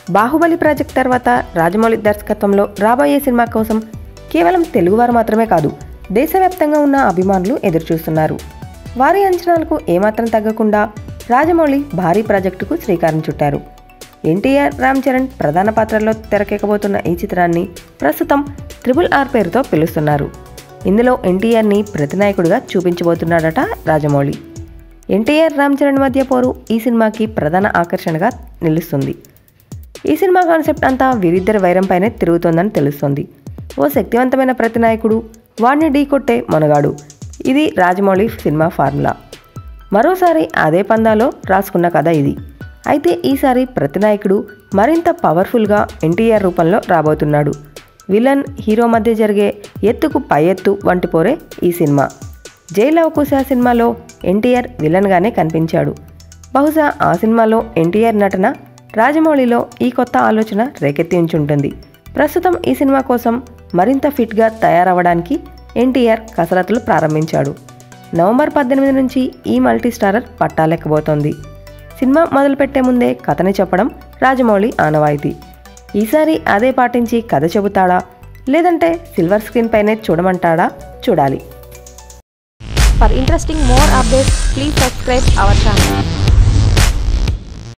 Baahubali project తర్వాత రాజమౌళి దర్శకత్వంలో రాబోయే సినిమా కోసం కేవలం తెలుగువారు మాత్రమే కాదు దేశవ్యాప్తంగా ఉన్న అభిమానులు ఎదురుచూస్తున్నారు వారి అంచనాలకు ఏమాత్రం తగ్గకుండా రాజమౌళి భారీ ప్రాజెక్టుకు శ్రీకారం చుట్టారు ఎన్టీఆర్ రామ్ చరణ్ ప్రధాన పాత్రల్లో తెరకెక్కబోతున్న ఈ చిత్రాన్ని ప్రస్తుతం త్రిబుల్ ఆర్ పేరుతో పిలుస్తున్నారు ఇందులో ఎన్టీఆర్ని ప్రతినాయకుడిగా చూపించబోతున్నాడట రాజమౌళి ఎన్టీఆర్ రామ్ చరణ్ మధ్య పోరు ఈ సినిమాకి ప్రధాన ఆకర్షణగా నిలుస్తుంది ఈ సినిమా కాన్సెప్ట్ అంతా వీరిద్దరి వైరంపైనే తిరుగుతోందని తెలుస్తోంది ఓ శక్తివంతమైన ప్రతినాయకుడు వాడిని ఢీకొట్టే మనగాడు ఇది రాజమౌళి సినిమా ఫార్ములా మరోసారి అదే పందాలో రాసుకున్న కథ ఇది అయితే ఈసారి ప్రతినాయకుడు మరింత పవర్ఫుల్గా ఎన్టీఆర్ రూపంలో రాబోతున్నాడు విలన్ హీరో మధ్య జరిగే ఎత్తుకు పై ఎత్తు వంటి పోరే ఈ సినిమా జైల్ అవకుశ సినిమాలో ఎన్టీఆర్ విలన్గానే కనిపించాడు బహుశా ఆ సినిమాలో ఎన్టీఆర్ నటన రాజమౌళిలో ఈ కొత్త ఆలోచన రేకెత్తి ఉంచుంటుంది ప్రస్తుతం ఈ సినిమా కోసం మరింత ఫిట్గా తయారవ్వడానికి ఎన్టీఆర్ కసరత్తులు ప్రారంభించాడు నవంబర్ పద్దెనిమిది నుంచి ఈ మల్టీ స్టారర్ పట్టాలెక్కబోతోంది సినిమా మొదలుపెట్టే ముందే కథని చెప్పడం రాజమౌళి ఆనవాయితీ ఈసారి అదే పాటించి కథ చెబుతాడా లేదంటే సిల్వర్ స్క్రీన్ పైనే చూడమంటాడా చూడాలి For interesting more updates, please subscribe our channel.